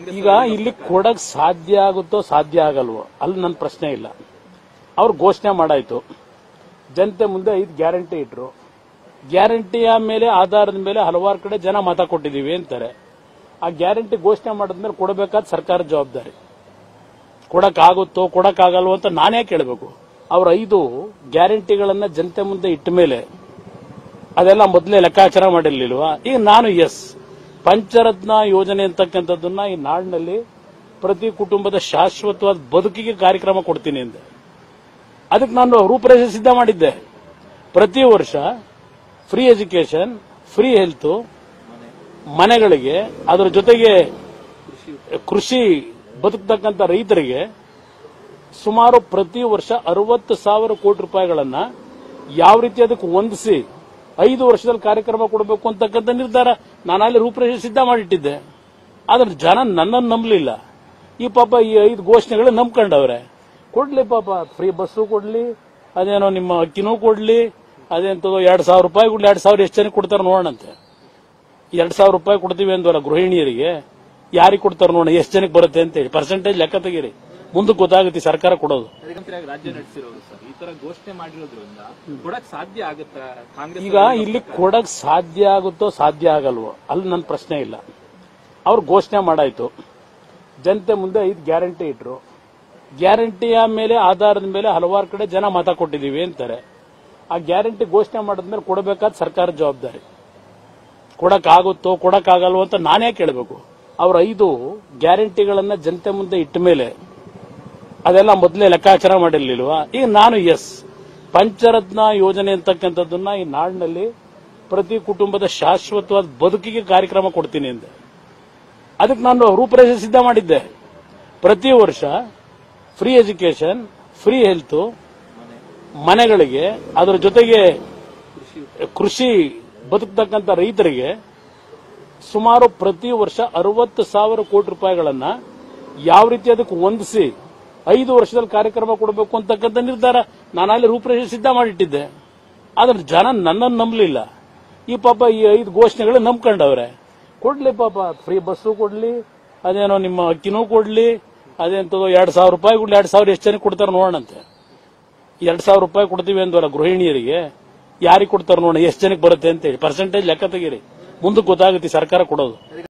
ಈಗ ಇಲ್ಲಿ ಕೊಡಕ್ ಸಾಧ್ಯ ಆಗುತ್ತೋ ಸಾಧ್ಯ ಆಗಲ್ವೋ ಅಲ್ಲಿ ನನ್ನ ಪ್ರಶ್ನೆ ಇಲ್ಲ ಅವ್ರು ಘೋಷಣೆ ಮಾಡಾಯ್ತು ಜನತೆ ಮುಂದೆ ಐದು ಗ್ಯಾರಂಟಿ ಇಟ್ರು ಗ್ಯಾರಂಟಿಯ ಮೇಲೆ ಆಧಾರದ ಮೇಲೆ ಹಲವಾರು ಕಡೆ ಜನ ಮತ ಕೊಟ್ಟಿದೀವಿ ಅಂತಾರೆ ಆ ಗ್ಯಾರಂಟಿ ಘೋಷಣೆ ಮಾಡಿದ್ಮೇಲೆ ಕೊಡಬೇಕಾದ ಸರ್ಕಾರದ ಜವಾಬ್ದಾರಿ ಕೊಡಕ್ ಆಗುತ್ತೋ ಕೊಡಕ್ ಆಗಲ್ವೋ ಅಂತ ನಾನೇ ಕೇಳಬೇಕು ಅವ್ರ ಐದು ಗ್ಯಾರಂಟಿಗಳನ್ನ ಜನತೆ ಮುಂದೆ ಇಟ್ಟ ಮೇಲೆ ಅದೆಲ್ಲ ಮೊದಲೇ ಲೆಕ್ಕಾಚಾರ ಮಾಡಿರ್ಲಿಲ್ವಾ ಈಗ ನಾನು ಎಸ್ ಪಂಚರತ್ನ ಯೋಜನೆ ಅಂತಕ್ಕಂಥದ್ದನ್ನ ಈ ನಾಡಿನಲ್ಲಿ ಪ್ರತಿ ಕುಟುಂಬದ ಶಾಶ್ವತವಾದ ಬದುಕಿಗೆ ಕಾರ್ಯಕ್ರಮ ಕೊಡ್ತೀನಿ ಅಂದೆ ಅದಕ್ಕೆ ನಾನು ರೂಪರೇಷೆ ಸಿದ್ಧ ಮಾಡಿದ್ದೆ ಪ್ರತಿ ವರ್ಷ ಫ್ರೀ ಎಜುಕೇಶನ್ ಫ್ರೀ ಹೆಲ್ತ್ ಮನೆಗಳಿಗೆ ಅದರ ಜೊತೆಗೆ ಕೃಷಿ ಬದುಕ್ತಕ್ಕಂಥ ರೈತರಿಗೆ ಸುಮಾರು ಪ್ರತಿ ವರ್ಷ ಅರವತ್ತು ಸಾವಿರ ಕೋಟಿ ರೂಪಾಯಿಗಳನ್ನ ಯಾವ ರೀತಿ ಅದಕ್ಕೆ ಹೊಂದಿಸಿ ಐದು ವರ್ಷದಲ್ಲಿ ಕಾರ್ಯಕ್ರಮ ಕೊಡಬೇಕು ಅಂತಕ್ಕಂಥ ನಿರ್ಧಾರ ನಾನು ಅಲ್ಲಿ ರೂಪರೇಷೆ ಸಿದ್ಧ ಮಾಡಿಟ್ಟಿದ್ದೆ ಆದ್ರೆ ಜನ ನನ್ನನ್ನು ನಂಬಲಿಲ್ಲ ಈ ಪಾಪ ಈ ಐದು ಘೋಷಣೆಗಳು ನಂಬ್ಕೊಂಡವ್ರೆ ಕೊಡ್ಲಿ ಪಾಪ ಫ್ರೀ ಬಸ್ಸು ಕೊಡ್ಲಿ ಅದೇನೋ ನಿಮ್ಮ ಅಕ್ಕಿನೂ ಕೊಡ್ಲಿ ಅದೇಂತದೋ ಎರಡ್ ಸಾವಿರ ರೂಪಾಯಿ ಕೊಡ್ಲಿ ಎರಡ್ ಸಾವಿರ ಎಷ್ಟು ಜನಕ್ಕೆ ಕೊಡ್ತಾರೆ ನೋಡೋಣಂತೆ ಎರಡ್ ಸಾವಿರ ರೂಪಾಯಿ ಕೊಡ್ತೀವಿ ಅಂದ್ವಲ್ಲ ಗೃಹಿಣಿಯರಿಗೆ ಯಾರಿಗೆ ಕೊಡ್ತಾರೆ ನೋಡೋಣ ಎಷ್ಟು ಜನಕ್ಕೆ ಬರುತ್ತೆ ಅಂತ ಹೇಳಿ ಪರ್ಸೆಂಟೇಜ್ ಲೆಕ್ಕ ತೆಗೀರಿ ಮುಂದಕ್ಕೆ ಗೊತ್ತಾಗುತ್ತೆ ಈ ಸರ್ಕಾರ ಕೊಡೋದು ಮುಖ್ಯಮಂತ್ರಿಯಾಗಿ ರಾಜ್ಯ ನಡೆಸಿರೋರು ಸರ್ ಈ ತರ ಘೋಷಣೆ ಮಾಡಿರೋದ್ರಿಂದ ಕೊಡಕ್ ಸಾಧ್ಯ ಆಗುತ್ತಾ ಕಾಂಗ್ರೆಸ್ ಈಗ ಇಲ್ಲಿ ಕೊಡಕ್ ಸಾಧ್ಯ ಆಗುತ್ತೋ ಸಾಧ್ಯ ಆಗಲ್ವೋ ಅಲ್ಲಿ ನನ್ನ ಪ್ರಶ್ನೆ ಇಲ್ಲ ಅವ್ರು ಘೋಷಣೆ ಮಾಡಾಯ್ತು ಜನತೆ ಮುಂದೆ ಐದು ಗ್ಯಾರಂಟಿ ಇಟ್ರು ಗ್ಯಾರಂಟಿಯ ಮೇಲೆ ಆಧಾರದ ಮೇಲೆ ಹಲವಾರು ಕಡೆ ಜನ ಮತ ಕೊಟ್ಟಿದೀವಿ ಅಂತಾರೆ ಆ ಗ್ಯಾರಂಟಿ ಘೋಷಣೆ ಮಾಡಿದ್ಮೇಲೆ ಕೊಡಬೇಕಾದ ಸರ್ಕಾರದ ಜವಾಬ್ದಾರಿ ಕೊಡಕ್ ಆಗುತ್ತೋ ಕೊಡಕ್ ಆಗಲ್ವೋ ಅಂತ ನಾನೇ ಕೇಳಬೇಕು ಅವ್ರ ಐದು ಗ್ಯಾರಂಟಿಗಳನ್ನ ಜನತೆ ಮುಂದೆ ಇಟ್ಟ ಮೇಲೆ ಅದೆಲ್ಲ ಮೊದಲೇ ಲೆಕ್ಕಾಚಾರ ಮಾಡಿರ್ಲಿಲ್ವಾ ಈಗ ನಾನು ಎಸ್ ಪಂಚರತ್ನ ಯೋಜನೆ ಅಂತಕ್ಕಂಥದ್ದನ್ನ ಈ ನಾಡಿನಲ್ಲಿ ಪ್ರತಿ ಕುಟುಂಬದ ಶಾಶ್ವತವಾದ ಬದುಕಿಗೆ ಕಾರ್ಯಕ್ರಮ ಕೊಡ್ತೀನಿ ಅಂದೆ ಅದಕ್ಕೆ ನಾನು ರೂಪರೇಷೆ ಸಿದ್ಧ ಮಾಡಿದ್ದೆ ಪ್ರತಿ ವರ್ಷ ಫ್ರೀ ಎಜುಕೇಶನ್ ಫ್ರೀ ಹೆಲ್ತ್ ಮನೆಗಳಿಗೆ ಅದರ ಜೊತೆಗೆ ಕೃಷಿ ಬದುಕ್ತಕ್ಕಂಥ ರೈತರಿಗೆ ಸುಮಾರು ಪ್ರತಿ ವರ್ಷ ಅರವತ್ತು ಸಾವಿರ ಕೋಟಿ ರೂಪಾಯಿಗಳನ್ನ ಯಾವ ರೀತಿ ಅದಕ್ಕೆ ಹೊಂದಿಸಿ ಐದು ವರ್ಷದಲ್ಲಿ ಕಾರ್ಯಕ್ರಮ ಕೊಡಬೇಕು ಅಂತಕ್ಕಂಥ ನಿರ್ಧಾರ ನಾನು ಅಲ್ಲಿ ರೂಪರೇಷೆ ಸಿದ್ಧ ಮಾಡಿಟ್ಟಿದ್ದೆ ಆದ್ರೆ ಜನ ನನ್ನನ್ನು ನಂಬಲಿಲ್ಲ ಈ ಪಾಪ ಈ ಐದು ಘೋಷಣೆಗಳು ನಂಬ್ಕೊಂಡವ್ರೆ ಕೊಡ್ಲಿ ಪಾಪ ಫ್ರೀ ಬಸ್ಸು ಕೊಡ್ಲಿ ಅದೇನೋ ನಿಮ್ಮ ಅಕ್ಕಿನೂ ಕೊಡ್ಲಿ ಅದೇಂತದೋ ಎರಡ್ ಸಾವಿರ ರೂಪಾಯಿ ಕೊಡ್ಲಿ ಎರಡ್ ಸಾವಿರ ಎಷ್ಟು ಜನಕ್ಕೆ ಕೊಡ್ತಾರೆ ನೋಡೋಣಂತೆ ಎರಡ್ ಸಾವಿರ ರೂಪಾಯಿ ಕೊಡ್ತೀವಿ ಅಂದ್ವಲ್ಲ ಗೃಹಿಣಿಯರಿಗೆ ಯಾರಿಗೆ ಕೊಡ್ತಾರೆ ನೋಡೋಣ ಎಷ್ಟು ಜನಕ್ಕೆ ಬರುತ್ತೆ ಅಂತ ಹೇಳಿ ಪರ್ಸೆಂಟೇಜ್ ಲೆಕ್ಕ ತೆಗೀರಿ ಮುಂದಕ್ಕೆ ಗೊತ್ತಾಗುತ್ತೆ ಈ ಸರ್ಕಾರ ಕೊಡೋದು